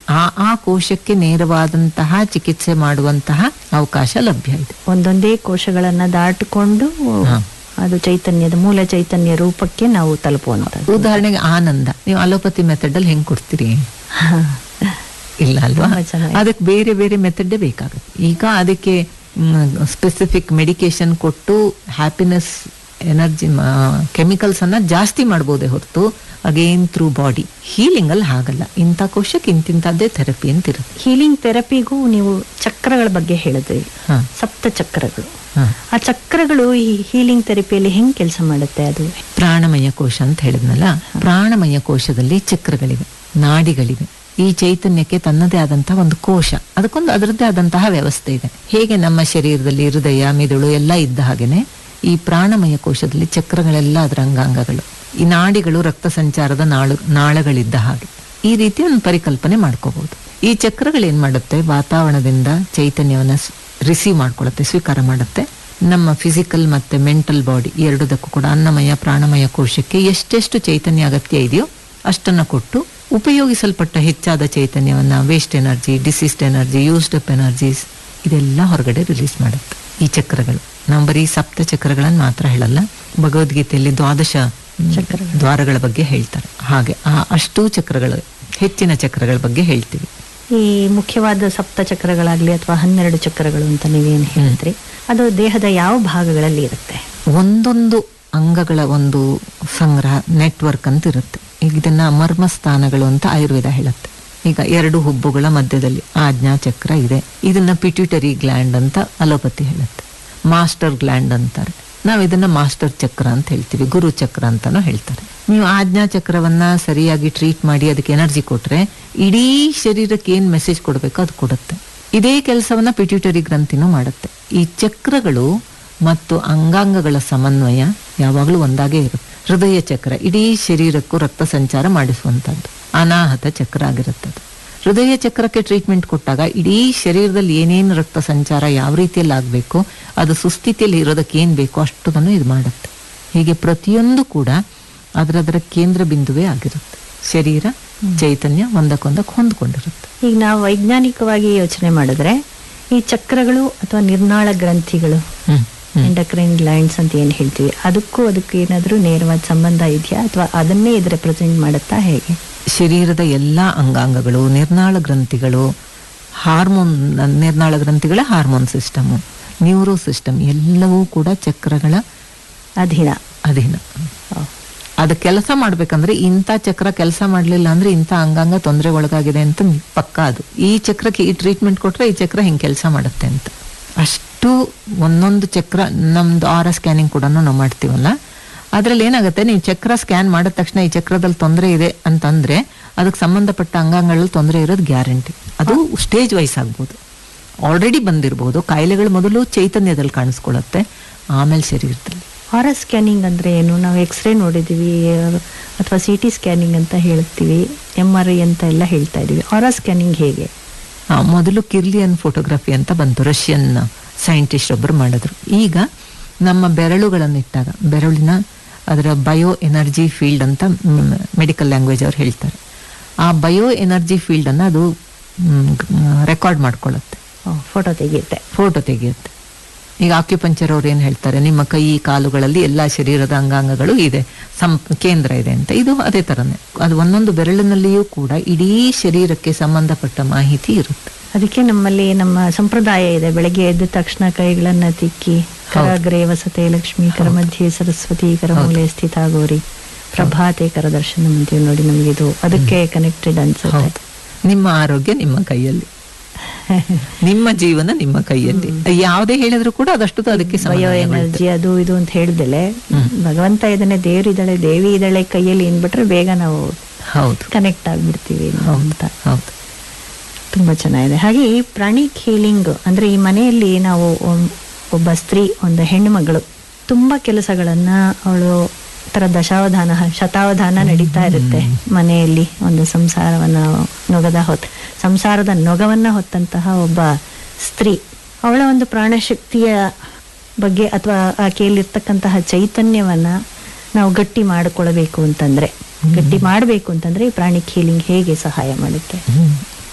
ಆ ಆ ಕೋಶಕ್ಕೆ ನೇರವಾದಂತಹ ಚಿಕಿತ್ಸೆ ಮಾಡುವಂತಹ ಅವಕಾಶ ಲಭ್ಯ ಇದೆ ಒಂದೊಂದೇ ಕೋಶಗಳನ್ನ ದಾಟಿಕೊಂಡು ಹಾ. ಅದು ಚೈತನ್ಯದ ಮೂಲ ಚೈತನ್ಯ ರೂಪಕ್ಕೆ ನಾವು ತಲುಪುವಂಥದ್ದು ಉದಾಹರಣೆಗೆ ಆನಂದ ನೀವು ಅಲೋಪತಿ ಮೆಥಡ್ ಅಲ್ಲಿ ಹೆಂಗ್ ಕೊಡ್ತೀರಿ ಇಲ್ಲ ಅಲ್ವಾ ತುಂಬಾ ಚೆನ್ನಾಗಿ. ಅದಕ್ಕೆ ಬೇರೆ ಬೇರೆ ಮೆಥಡ್ ಬೇಕಾಗುತ್ತೆ ಈಗ ಅದಕ್ಕೆ ಸ್ಪೆಸಿಫಿಕ್ ಮೆಡಿಕೇಶನ್ ಕೊಟ್ಟು ಹ್ಯಾಪಿನೆಸ್ ಎನರ್ಜಿ ಕೆಮಿಕಲ್ಸ್ ಅನ್ನ ಜಾಸ್ತಿ ಮಾಡ್ಬೋದೇ ಹೊರತು ಅಗೇನ್ ಥ್ರೂ ಬಾಡಿ ಹೀಲಿಂಗ್ ಅಲ್ಲಿ ಹಾಗಲ್ಲ ಇಂಥ ಕೋಶಕ್ಕೆ ಇಂತಿಂತದ್ದೇ ಥೆರಪಿ ಅಂತ ಇರುತ್ತೆ ಹೀಲಿಂಗ್ ಥೆರಪಿಗೂ ನೀವು ಚಕ್ರಗಳ ಬಗ್ಗೆ ಹೇಳಿದ್ರಿ ಹಾ ಸಪ್ತ ಚಕ್ರಗಳು ಹಾ ಆ ಚಕ್ರಗಳು ಈ ಹೀಲಿಂಗ್ ಥೆರಪಿಯಲ್ಲಿ ಹೆಂಗ್ ಕೆಲಸ ಮಾಡುತ್ತೆ ಅದು ಪ್ರಾಣಮಯ ಕೋಶ ಅಂತ ಹೇಳಿದ್ನಲ್ಲ ಪ್ರಾಣಮಯ ಕೋಶದಲ್ಲಿ ಚಕ್ರಗಳಿವೆ ನಾಡಿಗಳಿವೆ ಈ ಚೈತನ್ಯಕ್ಕೆ ತನ್ನದೇ ಆದಂತಹ ಒಂದು ಕೋಶ ಅದಕ್ಕೊಂದು ಅದರದ್ದೇ ಆದಂತಹ ವ್ಯವಸ್ಥೆ ಇದೆ ಹೇಗೆ ನಮ್ಮ ಶರೀರದಲ್ಲಿ ಹೃದಯ ಮಿದುಳು ಎಲ್ಲ ಇದ್ದ ಹಾಗೇನೆ ಈ ಪ್ರಾಣಮಯ ಕೋಶದಲ್ಲಿ ಚಕ್ರಗಳೆಲ್ಲ ಅದರ ಅಂಗಾಂಗಗಳು ಈ ನಾಡಿಗಳು ರಕ್ತ ಸಂಚಾರದ ನಾಳು ನಾಳಗಳಿದ್ದ ಹಾಗೆ ಈ ರೀತಿ ಒಂದು ಪರಿಕಲ್ಪನೆ ಮಾಡ್ಕೋಬಹುದು ಈ ಚಕ್ರಗಳೇನ್ ಮಾಡುತ್ತೆ ವಾತಾವರಣದಿಂದ ಚೈತನ್ಯವನ್ನ ರಿಸೀವ್ ಮಾಡ್ಕೊಳ್ಳುತ್ತೆ ಸ್ವೀಕಾರ ಮಾಡುತ್ತೆ ನಮ್ಮ ಫಿಸಿಕಲ್ ಮತ್ತೆ ಮೆಂಟಲ್ ಬಾಡಿ ಎರಡದಕ್ಕೂ ಕೂಡ ಅನ್ನಮಯ ಪ್ರಾಣಮಯ ಕೋಶಕ್ಕೆ ಎಷ್ಟೆಷ್ಟು ಚೈತನ್ಯ ಅಗತ್ಯ ಇದೆಯೋ ಅಷ್ಟನ್ನ ಕೊಟ್ಟು ಉಪಯೋಗಿಸಲ್ಪಟ್ಟ ಹೆಚ್ಚಾದ ಚೈತನ್ಯವನ್ನ waste energy diseased energy used up energies ಇದೆಲ್ಲ ಹೊರಗಡೆ ರಿಲೀಸ್ ಮಾಡುತ್ತೆ ಈ ಚಕ್ರಗಳು ನಾವು ಬರೀ ಸಪ್ತ ಚಕ್ರಗಳನ್ನು ಮಾತ್ರ ಹೇಳಲ್ಲ ಭಗವದ್ಗೀತೆಯಲ್ಲಿ ದ್ವಾದಶ ಮ್, ಚಕ್ರಗಳು. ದ್ವಾರಗಳ ಬಗ್ಗೆ ಹೇಳ್ತಾರೆ ಹಾಗೆ ಆ ಅಷ್ಟೂ ಚಕ್ರಗಳು ಹೆಚ್ಚಿನ ಚಕ್ರಗಳ ಬಗ್ಗೆ ಹೇಳ್ತೀವಿ ಈ ಮುಖ್ಯವಾದ ಸಪ್ತ ಚಕ್ರಗಳಾಗ್ಲಿ ಅಥವಾ ಹನ್ನೆರಡು ಚಕ್ರಗಳು ಅಂತ ನೀವೇನು ಹೇಳಿದ್ರಿ ಅದು ದೇಹದ ಯಾವ ಭಾಗಗಳಲ್ಲಿ ಇರುತ್ತೆ ಒಂದೊಂದು ಅಂಗಗಳ ಒಂದು ಸಂಗ್ರಹ ನೆಟ್ವರ್ಕ್ ಅಂತ ಇರುತ್ತೆ ಈಗ ಇದನ್ನ ಮರ್ಮ ಸ್ಥಾನಗಳು ಅಂತ ಆಯುರ್ವೇದ ಹೇಳುತ್ತೆ ಈಗ ಎರಡು ಹುಬ್ಬುಗಳ ಮಧ್ಯದಲ್ಲಿ ಆಜ್ಞಾ ಚಕ್ರ ಇದೆ ಇದನ್ನ ಪಿಟ್ಯೂಟರಿ ಗ್ಲ್ಯಾಂಡ್ ಅಂತ ಅಲೋಪತಿ ಹೇಳುತ್ತೆ ಮಾಸ್ಟರ್ ಗ್ಲ್ಯಾಂಡ್ ಅಂತಾರೆ ನಾವು ಇದನ್ನ ಮಾಸ್ಟರ್ ಚಕ್ರ ಅಂತ ಹೇಳ್ತೀವಿ ಗುರು ಚಕ್ರ ಅಂತಾನು ಹೇಳ್ತಾರೆ ನೀವು ಆಜ್ಞಾ ಚಕ್ರವನ್ನ ಸರಿಯಾಗಿ ಟ್ರೀಟ್ ಮಾಡಿ ಅದಕ್ಕೆ ಎನರ್ಜಿ ಕೊಟ್ರೆ ಇಡೀ ಶರೀರಕ್ಕೆ ಏನ್ ಮೆಸೇಜ್ ಕೊಡಬೇಕೋ ಅದು ಕೊಡುತ್ತೆ ಇದೇ ಕೆಲಸವನ್ನ ಪಿಟ್ಯೂಟರಿ ಗ್ರಂಥಿನೂ ಮಾಡುತ್ತೆ ಈ ಚಕ್ರಗಳು ಮತ್ತು ಅಂಗಾಂಗಗಳ ಸಮನ್ವಯ ಯಾವಾಗಲೂ ಒಂದಾಗೇ ಇರುತ್ತೆ ಹೃದಯ ಚಕ್ರ ಇಡೀ ಶರೀರಕ್ಕೂ ರಕ್ತ ಸಂಚಾರ ಮಾಡಿಸುವಂತದ್ದು ಅನಾಹತ ಚಕ್ರ ಆಗಿರುತ್ತದೆ ಹೃದಯ ಚಕ್ರಕ್ಕೆ ಟ್ರೀಟ್ಮೆಂಟ್ ಕೊಟ್ಟಾಗ ಇಡೀ ಶರೀರದಲ್ಲಿ ಏನೇನು ರಕ್ತ ಸಂಚಾರ ಯಾವ ರೀತಿಯಲ್ಲಿ ಆಗಬೇಕು ಅದು ಸುಸ್ಥಿತಿಯಲ್ಲಿ ಇರೋದಕ್ಕೆ ಏನ್ ಬೇಕೋ ಅಷ್ಟುದನ್ನು ಇದು ಮಾಡುತ್ತೆ ಹೀಗೆ ಪ್ರತಿಯೊಂದು ಕೂಡ ಅದರದರ ಕೇಂದ್ರ ಬಿಂದುವೇ ಆಗಿರುತ್ತೆ ಶರೀರ ಚೈತನ್ಯ ಒಂದಕ್ಕೊಂದಕ್ಕೆ ಹೊಂದ್ಕೊಂಡಿರುತ್ತೆ ಈಗ ನಾವು ವೈಜ್ಞಾನಿಕವಾಗಿ ಯೋಚನೆ ಮಾಡಿದ್ರೆ ಈ ಚಕ್ರಗಳು ಅಥವಾ ನಿರ್ನಾಳ ಗ್ರಂಥಿಗಳು ಹ್ಮ್ ಹ್ಮ್ ಎಂಡಕ್ರೈನ್ ಗ್ಲ್ಯಾಂಡ್ಸ್ ಅಂತ ಏನು ಹೇಳ್ತೀವಿ ಅದಕ್ಕೂ ಅದಕ್ಕೆ ಏನಾದರೂ ನೇರವಾದ ಸಂಬಂಧ ಇದೆಯಾ ಅಥವಾ ಅದನ್ನೇ ಇದು ರೆಪ್ರೆಸೆಂಟ್ ಮಾಡುತ್ತಾ ಹೇಗೆ ಶರೀರದ ಎಲ್ಲ ಅಂಗಾಂಗಗಳು ನಿರ್ನಾಳ ಗ್ರಂಥಿಗಳು ಹಾರ್ಮೋನ್ ನಿರ್ನಾಳ ಗ್ರಂಥಿಗಳ ಹಾರ್ಮೋನ್ ಸಿಸ್ಟಮು ನ್ಯೂರೋ ಸಿಸ್ಟಮ್ ಎಲ್ಲವೂ ಕೂಡ ಚಕ್ರಗಳ ಅಧೀನ ಅಧೀನ ಅದು ಕೆಲಸ ಮಾಡ್ಬೇಕಂದ್ರೆ ಇಂಥ ಚಕ್ರ ಕೆಲಸ ಮಾಡ್ಲಿಲ್ಲ ಅಂದ್ರೆ ಇಂಥ ಅಂಗಾಂಗ ತೊಂದರೆ ಒಳಗಾಗಿದೆ ಅಂತ ಪಕ್ಕ ಅದು ಈ ಚಕ್ರಕ್ಕೆ ಈ ಟ್ರೀಟ್ಮೆಂಟ್ ಕೊಟ್ರೆ ಈ ಚಕ್ರ ಹಿಂಗೆ ಕೆಲಸ ಮಾಡುತ್ತೆ ಅಂತ ಅಷ್ಟು ಒಂದೊಂದು ಚಕ್ರ ನಮ್ದು ಆರ ಸ್ಕ್ಯಾನಿಂಗ್ ಕೂಡ ನಾವು ಮಾಡ್ತೀವಲ್ಲ ಅದ್ರಲ್ಲಿ ಏನಾಗುತ್ತೆ ನೀವು ಚಕ್ರ ಸ್ಕ್ಯಾನ್ ಮಾಡಿದ ತಕ್ಷಣ ಈ ಚಕ್ರದಲ್ಲಿ ತೊಂದರೆ ಇದೆ ಅಂತಂದ್ರೆ ಅದಕ್ಕೆ ಸಂಬಂಧಪಟ್ಟ ಅಂಗಾಂಗಗಳಲ್ಲಿ ತೊಂದರೆ ಇರೋದು ಗ್ಯಾರಂಟಿ ಅದು ಸ್ಟೇಜ್ ವೈಸ್ ಆಗ್ಬೋದು ಆಲ್ರೆಡಿ ಬಂದಿರಬಹುದು ಕಾಯಿಲೆಗಳು ಮೊದಲು ಚೈತನ್ಯದಲ್ಲಿ ಕಾಣಿಸ್ಕೊಳ್ಳುತ್ತೆ ಆಮೇಲೆ ಶರೀರದಲ್ಲಿ ಆರ್ ಸ್ಕ್ಯಾನಿಂಗ್ ಅಂದ್ರೆ ಏನು ನಾವು ಎಕ್ಸ್ರೇ ನೋಡಿದೀವಿ ಅಥವಾ ಸಿ ಟಿ ಸ್ಕ್ಯಾನಿಂಗ್ ಅಂತ ಹೇಳ್ತೀವಿ ಎಮ್ ಆರ್ ಐ ಅಂತ ಎಲ್ಲ ಹೇಳ್ತಾ ಇದೀವಿ ಆರ್ ಸ್ಕ್ಯಾನಿಂಗ್ ಹೇಗೆ ಆ, ಮೊದಲು ಕಿರ್ಲಿಯನ್ ಫೋಟೋಗ್ರಫಿ ಅಂತ ಬಂತು ರಷ್ಯನ್ ಸೈಂಟಿಸ್ಟ್ ಒಬ್ಬರು ಮಾಡಿದ್ರು ಈಗ ನಮ್ಮ ಬೆರಳುಗಳನ್ನಿಟ್ಟಾಗ ಬೆರಳಿನ ಅದರ ಬಯೋ ಎನರ್ಜಿ ಫೀಲ್ಡ್ ಅಂತ ಮೆಡಿಕಲ್ ಲ್ಯಾಂಗ್ವೇಜ್ ಅವ್ರು ಹೇಳ್ತಾರೆ ಆ ಬಯೋ ಎನರ್ಜಿ ಫೀಲ್ಡ್ ಅನ್ನ ಅದು ರೆಕಾರ್ಡ್ ಮಾಡ್ಕೊಳ್ಳುತ್ತೆ ಫೋಟೋ ತೆಗೆಯುತ್ತೆ ಫೋಟೋ ತೆಗೆಯುತ್ತೆ ಈಗ ಆಕ್ಯುಪಂಚರ್ ಅವ್ರು ಏನ್ ಹೇಳ್ತಾರೆ ನಿಮ್ಮ ಕೈ ಕಾಲುಗಳಲ್ಲಿ ಎಲ್ಲಾ ಶರೀರದ ಅಂಗಾಂಗಗಳು ಇದೆ ಸಂ ಕೇಂದ್ರ ಇದೆ ಅಂತ ಇದು ಅದೇ ತರನೇ ಅದು ಒಂದೊಂದು ಬೆರಳಿನಲ್ಲಿಯೂ ಕೂಡ ಇಡೀ ಶರೀರಕ್ಕೆ ಸಂಬಂಧಪಟ್ಟ ಮಾಹಿತಿ ಇರುತ್ತೆ ಅದಕ್ಕೆ ನಮ್ಮಲ್ಲಿ ನಮ್ಮ ಸಂಪ್ರದಾಯ ಇದೆ ಬೆಳಗ್ಗೆ ಎದ್ದ ತಕ್ಷಣ ಕೈಗಳನ್ನ ತಿಕ್ಕಿ ಕರಗ್ರೆ ವಸತೆ ಲಕ್ಷ್ಮೀ ಕರ ಮಧ್ಯೆ ಸರಸ್ವತಿ ಕರ ಮೂಲೆ ಸ್ಥಿತ ಗೌರಿ ಪ್ರಭಾತೆ ಕರ ದರ್ಶನ ಅಂತೀವಿ ನೋಡಿ ನಮ್ಗೆ ಇದು ಅದಕ್ಕೆ ಕನೆಕ್ಟೆಡ್ ಅನ್ಸುತ್ತೆ ಹೌದು ನಿಮ್ಮ ಆರೋಗ್ಯ ನಿಮ್ಮ ಕೈಯಲ್ಲಿ ನಿಮ್ಮ ಜೀವನ ನಿಮ್ಮ ಕೈಯಲ್ಲಿ ಯಾವುದೇ ಹೇಳಿದ್ರು ಕೂಡ ಅದಷ್ಟು ಅದಕ್ಕೆ ಬಯೋ ಸಮನ್ವಯಗೊಳ್ಳುತ್ತೆ. ಎನರ್ಜಿ ಅದು ಇದು ಅಂತ ಹೇಳ್ದಲೆ ಭಗವಂತ ಇದನ್ನೇ ದೇವ್ರು ಇದ್ದಾಳೆ ದೇವಿ ಇದ್ದಾಳೆ ಕೈಯಲ್ಲಿ ಏನ್ಬಿಟ್ರೆ ಬೇಗ ನಾವು ಹೌದು ಕನೆಕ್ಟ್ ಆಗ್ಬಿಡ್ತೀವಿ ಅಂತ ಹೌದು ತುಂಬಾ ಚೆನ್ನಾಗಿದೆ ಹಾಗೆ ಈ ಪ್ರಾಣಿಕ್ ಹೀಲಿಂಗ್ ಅಂದ್ರೆ ಈ ಮನೆಯಲ್ಲಿ ನಾವು ಒಂ- ಒಬ್ಬ ಸ್ತ್ರೀ ಒಂದು ಹೆಣ್ಣು ಮಗಳು ತುಂಬಾ ಕೆಲಸಗಳನ್ನ ಅವಳು ತರ ದಶಾವಧಾನ ಶತಾವಧಾನ ನಡೀತಾ ಇರುತ್ತೆ ಮನೆಯಲ್ಲಿ ಒಂದು ಸಂಸಾರವನ್ನ ನೊಗದ ಹೊತ್ ಸಂಸಾರದ ನೊಗವನ್ನ ಹೊತ್ತಂತಹ ಒಬ್ಬ ಸ್ತ್ರೀ ಅವಳ ಒಂದು ಪ್ರಾಣಶಕ್ತಿಯ ಬಗ್ಗೆ ಅಥವಾ ಆಕೆಯಲ್ಲಿರ್ತಕ್ಕಂತಹ ಚೈತನ್ಯವನ್ನ ನಾವು ಗಟ್ಟಿ ಮಾಡಿಕೊಳ್ಬೇಕು ಅಂತಂದ್ರೆ ಗಟ್ಟಿ ಮಾಡಬೇಕು ಅಂತಂದ್ರೆ ಈ ಪ್ರಾಣಿಕ್ ಹೀಲಿಂಗ್ ಹೇಗೆ ಸಹಾಯ ಮಾಡುತ್ತೆ ಹ್ಮ್.